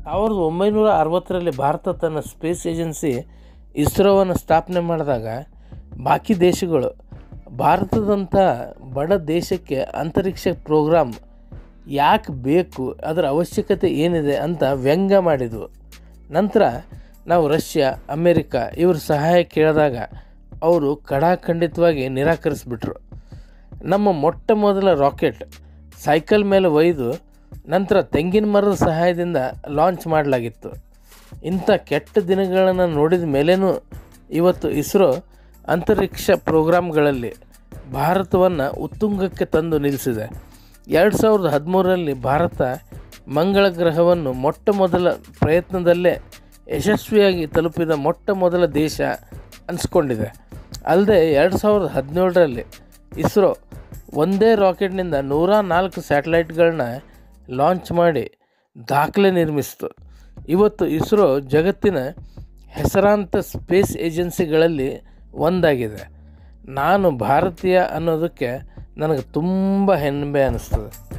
ಸಾವಿರದ ಒಂಬೈನೂರ ಅರವತ್ತರಲ್ಲಿ ಭಾರತ ತನ್ನ ಸ್ಪೇಸ್ ಏಜೆನ್ಸಿ ಇಸ್ರೋವನ್ನು ಸ್ಥಾಪನೆ ಮಾಡಿದಾಗ ಬಾಕಿ ದೇಶಗಳು ಭಾರತದಂಥ ಬಡ ದೇಶಕ್ಕೆ ಅಂತರಿಕ್ಷ ಪ್ರೋಗ್ರಾಮ್ ಯಾಕೆ ಬೇಕು ಅದರ ಅವಶ್ಯಕತೆ ಏನಿದೆ ಅಂತ ವ್ಯಂಗ್ಯ ಮಾಡಿದ್ವು ನಂತರ ನಾವು ರಷ್ಯಾ ಅಮೇರಿಕಾ ಇವ್ರ ಸಹಾಯ ಕೇಳಿದಾಗ ಅವರು ಕಡಾಖಂಡಿತವಾಗಿ ನಿರಾಕರಿಸ್ಬಿಟ್ರು ನಮ್ಮ ಮೊಟ್ಟ ಮೊದಲ ರಾಕೆಟ್ ಸೈಕಲ್ ಮೇಲೆ ಒಯ್ದು ನಂತರ ತೆಂಗಿನ ಮರದ ಸಹಾಯದಿಂದ ಲಾಂಚ್ ಮಾಡಲಾಗಿತ್ತು ಇಂಥ ಕೆಟ್ಟ ದಿನಗಳನ್ನು ನೋಡಿದ ಮೇಲೇನೂ ಇವತ್ತು ಇಸ್ರೋ ಅಂತರಿಕ್ಷ ಪ್ರೋಗ್ರಾಮ್ಗಳಲ್ಲಿ ಭಾರತವನ್ನು ಉತ್ತುಂಗಕ್ಕೆ ತಂದು ನಿಲ್ಲಿಸಿದೆ ಎರಡು ಸಾವಿರದ ಹದಿಮೂರರಲ್ಲಿ ಭಾರತ ಮಂಗಳ ಗ್ರಹವನ್ನು ಮೊಟ್ಟ ಮೊದಲ ಪ್ರಯತ್ನದಲ್ಲೇ ಯಶಸ್ವಿಯಾಗಿ ತಲುಪಿದ ಮೊಟ್ಟ ಮೊದಲ ದೇಶ ಅನಿಸ್ಕೊಂಡಿದೆ ಅಲ್ಲದೆ ಎರಡು ಸಾವಿರದ ಹದಿನೇಳರಲ್ಲಿ ಇಸ್ರೋ ಒಂದೇ ರಾಕೆಟ್ನಿಂದ ನೂರ ನಾಲ್ಕು ಸ್ಯಾಟಲೈಟ್ಗಳನ್ನ ಲಾಂಚ್ ಮಾಡಿ ದಾಖಲೆ ನಿರ್ಮಿಸಿತು ಇವತ್ತು ಇಸ್ರೋ ಜಗತ್ತಿನ ಹೆಸರಾಂತ ಸ್ಪೇಸ್ ಏಜೆನ್ಸಿಗಳಲ್ಲಿ ಒಂದಾಗಿದೆ ನಾನು ಭಾರತೀಯ ಅನ್ನೋದಕ್ಕೆ ನನಗೆ ತುಂಬ ಹೆಮ್ಮೆ ಅನ್ನಿಸ್ತದೆ